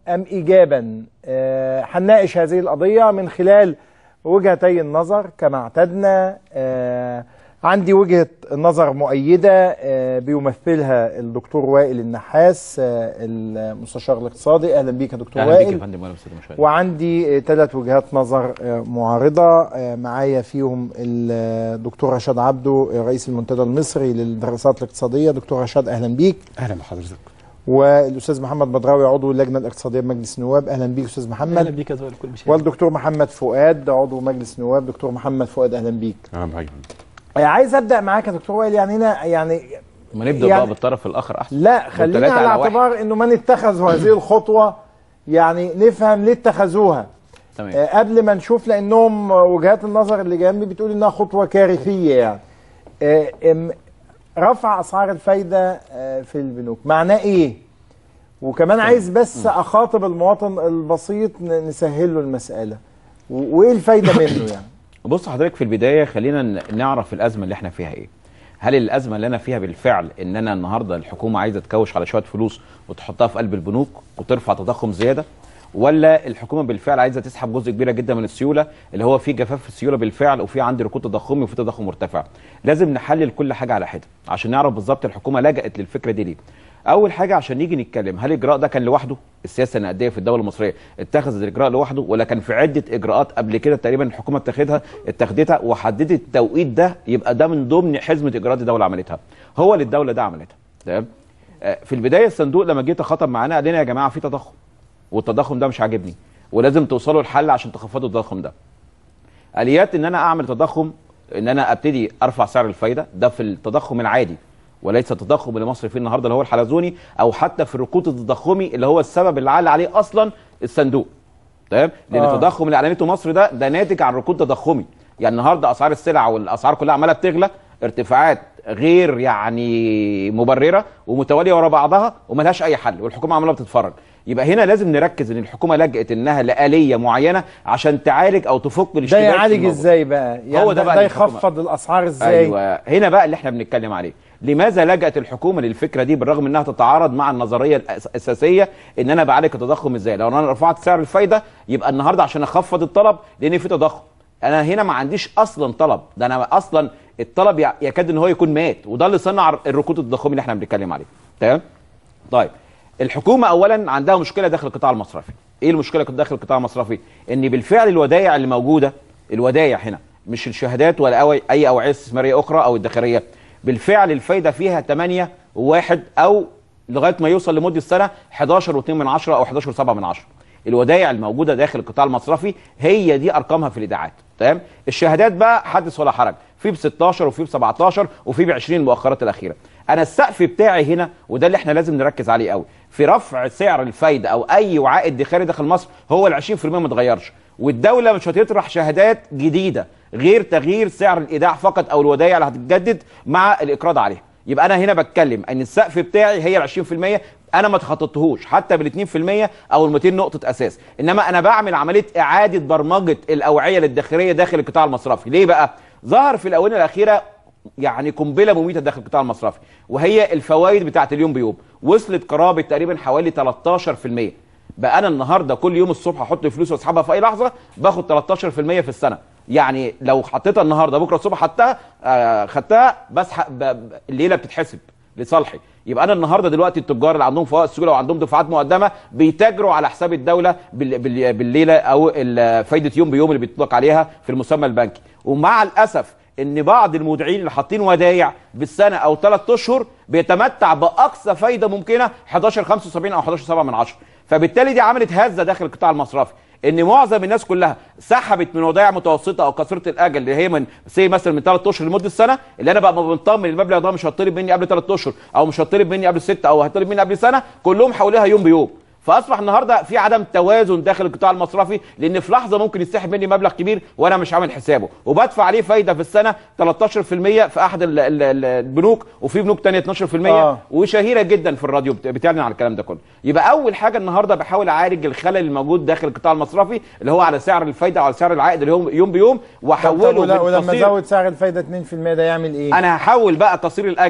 ام ايجابا آه، هنناقش هذه القضيه من خلال وجهتي النظر كما اعتدنا آه، عندي وجهه نظر مؤيده آه، بيمثلها الدكتور وائل النحاس آه، المستشار الاقتصادي اهلا بيك يا دكتور اهلا بيك يا وائل فندم واهلا بالساده المشاهدين وعندي ثلاث وجهات نظر آه، معارضة آه، معايا فيهم الدكتور رشاد عبده آه، رئيس المنتدى المصري للدراسات الاقتصادية دكتور رشاد أهلا بيك اهلا بحضرتك والأستاذ محمد بدراوي عضو اللجنة الاقتصادية بمجلس النواب أهلا بيك أستاذ اهلا محمد بيك يا زوال كل مشاهد والدكتور محمد فؤاد عضو مجلس النواب دكتور محمد فؤاد أهلا بيك اهلا بحضرتك آه، عايز أبدأ معاك يا دكتور وائل يعني هنا يعني ما نبدا يعني- بقى بالطرف الاخر احسن لا خلينا والتلاتة على على واحد. اعتبار انه من اتخذوا هذه الخطوة يعني نفهم ليه اتخذوها تمام آه، قبل ما نشوف لانهم وجهات النظر اللي جنبي بتقول انها خطوه كارثيه يعني آه، إم- رفع اسعار الفايده آه، في البنوك معناه ايه وكمان عايز بس اخاطب المواطن البسيط ن- نسهل له المساله و- وايه الفايده منه يعني بص حضرتك في البدايه خلينا ن- نعرف الازمه اللي احنا فيها ايه هل الازمه اللي انا فيها بالفعل ان انا النهارده الحكومه عايزه تكوش على شويه فلوس وتحطها في قلب البنوك وترفع تضخم زياده ولا الحكومه بالفعل عايزه تسحب جزء كبير جدا من السيوله اللي هو في جفاف في السيوله بالفعل وفي عندي ركود تضخمي وفي تضخم مرتفع لازم نحلل كل حاجه على حده عشان نعرف بالظبط الحكومه لجأت للفكره دي ليه اول حاجه عشان نيجي نتكلم هل الاجراء ده كان لوحده السياسه النقديه في الدوله المصريه اتخذت الاجراء لوحده ولا كان في عده اجراءات قبل كده تقريبا الحكومه اتخذها اتخذتها وحددت التوقيت ده يبقى ده من ضمن حزمه اجراءات الدوله عملتها هو اللي الدوله ده عملتها تمام آه، في البدايه الصندوق لما جه تخاطب معانا قال لنا يا جماعه في تضخم والتضخم ده مش عاجبني ولازم توصلوا لحل عشان تخفضوا التضخم ده اليات ان انا اعمل تضخم ان انا ابتدي ارفع سعر الفايده ده في التضخم العادي وليس التضخم اللي مصر فيه النهارده اللي هو الحلزوني او حتى في الركود التضخمي اللي هو السبب اللي علق عليه اصلا الصندوق تمام لان آه. التضخم اللي اعلنته مصر ده ده ناتج عن ركود تضخمي يعني النهارده اسعار السلع والاسعار كلها عماله بتغلى ارتفاعات غير يعني مبرره ومتواليه ورا بعضها وملهاش اي حل والحكومه عماله بتتفرج يبقى هنا لازم نركز ان الحكومه لجأت انها لآليه معينه عشان تعالج او تفك ده الاشتباك يعالج الموجود. ازاي بقى يعني هو ده ده, بقى ده اللي الحكومة- يخفض الاسعار ازاي ايوه هنا بقى اللي احنا بنتكلم عليه لماذا لجأت الحكومه للفكره دي بالرغم انها تتعارض مع النظريه الأس- الاساسيه ان انا بعالج التضخم ازاي لو انا رفعت سعر الفايده يبقى النهارده عشان اخفض الطلب لان في تضخم انا هنا ما عنديش اصلا طلب ده انا اصلا الطلب يع- يكاد ان هو يكون مات وده اللي صنع الركود التضخمي اللي احنا بنتكلم عليه تمام طيب الحكومه اولا عندها مشكله داخل القطاع المصرفي ايه المشكله داخل القطاع المصرفي ان بالفعل الودائع اللي موجوده الودائع هنا مش الشهادات ولا أو اي اوعيه استثماريه اخرى او الداخليه بالفعل الفايده فيها 8 و1 او لغايه ما يوصل لمده سنه 11 و2 من 10 او 11 و7 من 10 الودائع الموجوده داخل القطاع المصرفي هي دي ارقامها في الايداعات تمام الشهادات بقى حدث ولا حرج في ب 16 وفي ب 17 وفي ب 20 المؤخرات الاخيره انا السقف بتاعي هنا وده اللي احنا لازم نركز عليه قوي في رفع سعر الفايده او اي وعاء ادخاري داخل مصر هو ال 20% ما اتغيرش والدوله مش هتطرح شهادات جديده غير تغيير سعر الايداع فقط او الودائع اللي هتتجدد مع الاقراض عليها يبقى انا هنا بتكلم ان السقف بتاعي هي ال 20% انا ما تخططتهوش حتى بال 2% او ال 200 نقطه اساس انما انا بعمل عمليه اعاده برمجه الاوعيه الادخاريه داخل القطاع المصرفي ليه بقى ظهر في الاونه الاخيره يعني قنبله مميته داخل القطاع المصرفي وهي الفوائد بتاعت اليوم بيوم وصلت قرابه تقريبا حوالي 13% بقى انا النهارده كل يوم الصبح احط فلوس واسحبها في اي لحظه باخد 13% في السنه يعني لو حطيتها النهارده بكره الصبح حطها آه خدتها بسحب ب- ب- الليله بتتحسب لصالحي يبقى انا النهارده دلوقتي التجار اللي عندهم فوائد سيوله وعندهم دفعات مقدمه بيتاجروا على حساب الدوله بال- بال- بالليله او ال- فايده يوم بيوم اللي بيطلق عليها في المسمى البنكي ومع الاسف ان بعض المودعين اللي حاطين ودايع بالسنه او ثلاث اشهر بيتمتع باقصى فايده ممكنه 11 75 او 11 7 من 10 فبالتالي دي عملت هزه داخل القطاع المصرفي ان معظم الناس كلها سحبت من ودائع متوسطه او قصيره الاجل اللي هي من سي مثلا من ثلاث اشهر لمده سنه اللي انا بقى مطمن المبلغ ده مش هيطلب مني قبل ثلاث اشهر او مش هيطلب مني قبل سته او هيطلب مني قبل سنه كلهم حولوها يوم بيوم فاصبح النهارده في عدم توازن داخل القطاع المصرفي لان في لحظه ممكن يسحب مني مبلغ كبير وانا مش عامل حسابه وبدفع عليه فايده في السنه 13% في احد ال- ال- ال- البنوك وفي بنوك تانية 12% آه. وشهيره جدا في الراديو بت- بتعلن عن الكلام ده كله يبقى اول حاجه النهارده بحاول اعالج الخلل الموجود داخل القطاع المصرفي اللي هو على سعر الفايده او على سعر العائد اللي هو يوم بيوم طب واحوله ولا- من ولما قصير- زود سعر الفايده 2% ده يعمل ايه؟ انا هحول بقى قصير الاجل ده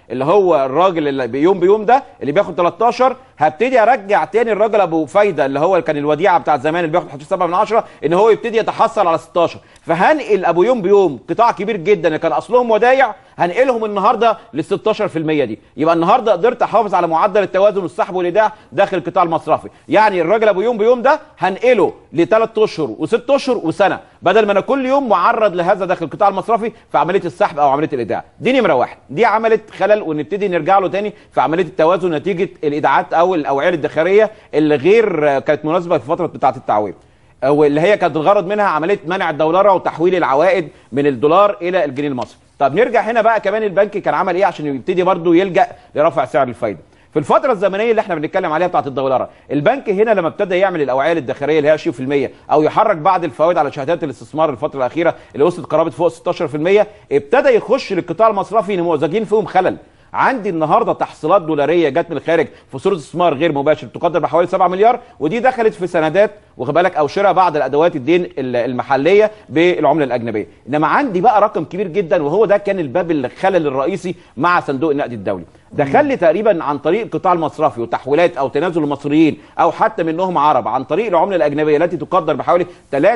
اللي هو الراجل اللي بيوم بيوم ده اللي بياخد 13 هبتدي ارجع تاني الراجل ابو فايده اللي هو كان الوديعه بتاع زمان اللي بياخد 7 من 10 ان هو يبتدي يتحصل على 16 فهنقل ابو يوم بيوم قطاع كبير جدا اللي كان اصلهم ودايع هنقلهم النهارده لل 16% دي يبقى النهارده قدرت احافظ على معدل التوازن والسحب والايداع داخل القطاع المصرفي يعني الراجل ابو يوم بيوم ده هنقله لثلاث اشهر وست اشهر وسنه بدل ما انا كل يوم معرض لهذا داخل القطاع المصرفي في عمليه السحب او عمليه الايداع دي نمره واحد دي عملت خلل ونبتدي نرجع له تاني في عمليه التوازن نتيجه الايداعات او الاوعيه الادخاريه اللي غير كانت مناسبه في فتره بتاعه التعويم واللي هي كانت الغرض منها عمليه منع الدولاره وتحويل العوائد من الدولار الى الجنيه المصري طب نرجع هنا بقى كمان البنك كان عمل ايه عشان يبتدي برضه يلجا لرفع سعر الفايده في الفترة الزمنية اللي احنا بنتكلم عليها بتاعت الدولارة، البنك هنا لما ابتدى يعمل الأوعية الادخارية اللي هي 20% أو يحرك بعض الفوائد على شهادات الاستثمار الفترة الأخيرة اللي وصلت قرابة فوق 16% ابتدى يخش للقطاع المصرفي نموذجين فيهم خلل. عندي النهارده تحصيلات دولاريه جت من الخارج في صوره استثمار غير مباشر تقدر بحوالي 7 مليار ودي دخلت في سندات واخد بالك او شراء بعض الادوات الدين المحليه بالعمله الاجنبيه انما عندي بقى رقم كبير جدا وهو ده كان الباب الخلل الرئيسي مع صندوق النقد الدولي دخل لي تقريبا عن طريق القطاع المصرفي وتحويلات او تنازل المصريين او حتى منهم عرب عن طريق العمله الاجنبيه التي تقدر بحوالي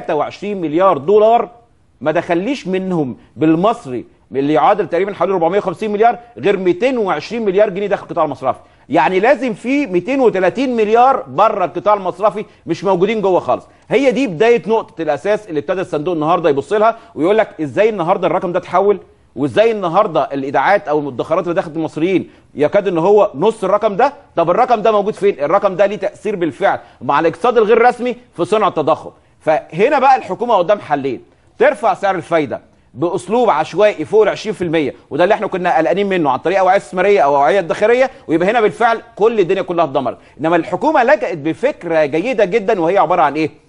23 مليار دولار ما دخليش منهم بالمصري اللي يعادل تقريبا حوالي 450 مليار غير 220 مليار جنيه داخل القطاع المصرفي يعني لازم في 230 مليار بره القطاع المصرفي مش موجودين جوه خالص هي دي بدايه نقطه الاساس اللي ابتدى الصندوق النهارده يبص لها ويقول لك ازاي النهارده الرقم ده اتحول وازاي النهارده الايداعات او المدخرات اللي دخلت المصريين يكاد ان هو نص الرقم ده طب الرقم ده موجود فين الرقم ده ليه تاثير بالفعل مع الاقتصاد الغير رسمي في صنع التضخم فهنا بقى الحكومه قدام حلين ترفع سعر الفايده باسلوب عشوائي فوق ال 20% وده اللي احنا كنا قلقانين منه عن طريق اوعيه استثماريه او اوعيه ادخاريه ويبقى هنا بالفعل كل الدنيا كلها اتدمرت انما الحكومه لجأت بفكره جيده جدا وهي عباره عن ايه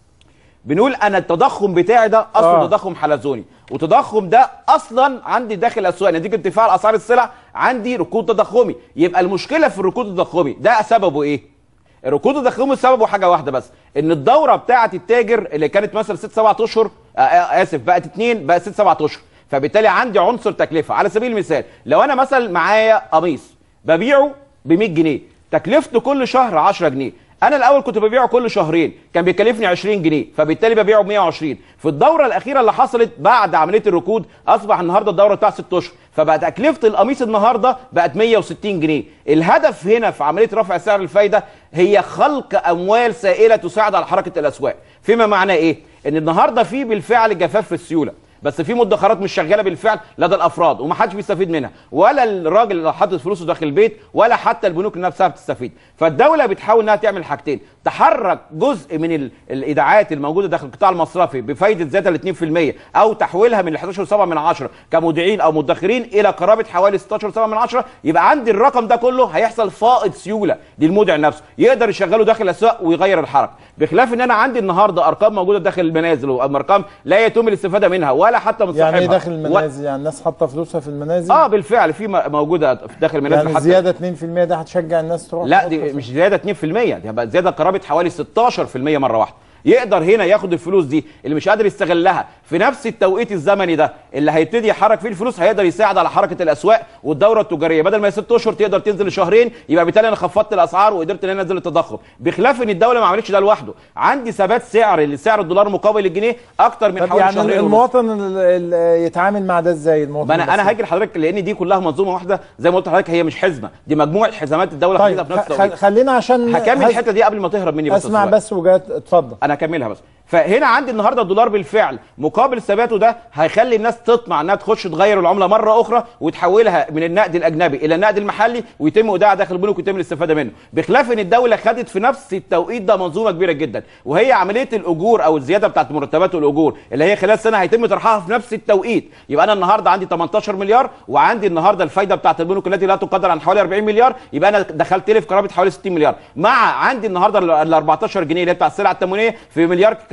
بنقول انا التضخم بتاعي ده اصلا آه. آه. تضخم حلزوني وتضخم ده اصلا عندي داخل الاسواق نتيجه ارتفاع اسعار السلع عندي ركود تضخمي يبقى المشكله في الركود التضخمي ده سببه ايه الركود التضخمي سببه حاجه واحده بس ان الدوره بتاعه التاجر اللي كانت مثلا 6 7 اشهر آه، آه، اسف بقت 2 بقت 6 7 اشهر فبالتالي عندي عنصر تكلفه على سبيل المثال لو انا مثلا معايا قميص ببيعه ب 100 جنيه تكلفته كل شهر 10 جنيه انا الاول كنت ببيعه كل شهرين كان بيكلفني 20 جنيه فبالتالي ببيعه ب 120 في الدوره الاخيره اللي حصلت بعد عمليه الركود اصبح النهارده الدوره بتاع 6 اشهر فبقى تكلفه القميص النهارده بقت 160 جنيه الهدف هنا في عمليه رفع سعر الفايده هي خلق اموال سائله تساعد على حركه الاسواق فيما معناه ايه ان النهارده في بالفعل جفاف في السيوله بس في مدخرات مش شغاله بالفعل لدى الافراد ومحدش بيستفيد منها ولا الراجل اللي حاطط فلوسه داخل البيت ولا حتى البنوك نفسها بتستفيد فالدوله بتحاول انها تعمل حاجتين تحرك جزء من ال- الايداعات الموجوده داخل القطاع المصرفي بفايده زياده ل 2% او تحويلها من 11.7 من 10 كمودعين او مدخرين الى قرابه حوالي 16.7 من 10 يبقى عندي الرقم ده كله هيحصل فائض سيوله للمودع نفسه يقدر يشغله داخل الاسواق ويغير الحركه بخلاف ان انا عندي النهارده ارقام موجوده داخل المنازل وارقام لا يتم الاستفاده منها ولا حتى من يعني ايه صاحبها. داخل و- المنازل يعني الناس حاطه فلوسها في المنازل اه بالفعل في م- موجوده في داخل المنازل يعني زياده 2% ده هتشجع الناس تروح لا تحط دي فلوسها. مش زياده 2% دي بقت زياده قرابه حوالي 16% مره واحده يقدر هنا ياخد الفلوس دي اللي مش قادر يستغلها في نفس التوقيت الزمني ده اللي هيبتدي يحرك فيه الفلوس هيقدر يساعد على حركه الاسواق والدوره التجاريه بدل ما هي ست اشهر تقدر تنزل لشهرين يبقى بالتالي انا خفضت الاسعار وقدرت ان انا انزل التضخم بخلاف ان الدوله ما عملتش ده لوحده عندي ثبات سعر لسعر الدولار مقابل الجنيه اكتر من طب حوالي يعني شهرين ونص. المواطن ال- ال- يتعامل مع ده ازاي المواطن ما انا انا البسيط؟ هاجي لحضرتك لان دي كلها منظومه واحده زي ما قلت لحضرتك هي مش حزمه دي مجموعه حزامات الدوله خدتها طيب في نفس خ- التوقيت خل- خلينا عشان هكمل هز- الحته دي قبل ما تهرب مني بس اسمع السؤال. بس وجات اتفضل انا هكملها بس فهنا عندي النهارده الدولار بالفعل مقابل ثباته ده هيخلي الناس تطمع انها تخش تغير العمله مره اخرى وتحولها من النقد الاجنبي الى النقد المحلي ويتم اوداعها داخل البنوك ويتم الاستفاده منه بخلاف ان الدوله خدت في نفس التوقيت ده منظومه كبيره جدا وهي عمليه الاجور او الزياده بتاعت مرتبات الاجور اللي هي خلال سنه هيتم طرحها في نفس التوقيت يبقى انا النهارده عندي 18 مليار وعندي النهارده الفايده بتاعت البنوك التي لا تقدر عن حوالي 40 مليار يبقى انا دخلت لي في قرابه حوالي 60 مليار مع عندي النهارده ال 14 جنيه اللي هي بتاع السلع التموينيه في مليار كمان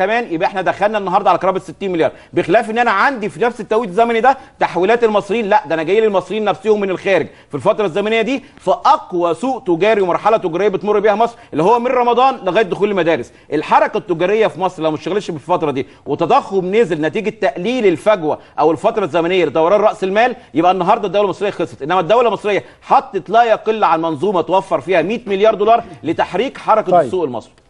كمان يبقى احنا دخلنا النهارده على قرابه 60 مليار بخلاف ان انا عندي في نفس التوقيت الزمني ده تحويلات المصريين لا ده انا جاي لي المصريين نفسهم من الخارج في الفتره الزمنيه دي في اقوى سوق تجاري ومرحله تجاريه بتمر بيها مصر اللي هو من رمضان لغايه دخول المدارس الحركه التجاريه في مصر لو ما اشتغلتش في الفتره دي وتضخم نزل نتيجه تقليل الفجوه او الفتره الزمنيه لدوران راس المال يبقى النهارده الدوله المصريه خسرت انما الدوله المصريه حطت لا يقل عن منظومه توفر فيها 100 مليار دولار لتحريك حركه طيب. السوق المصري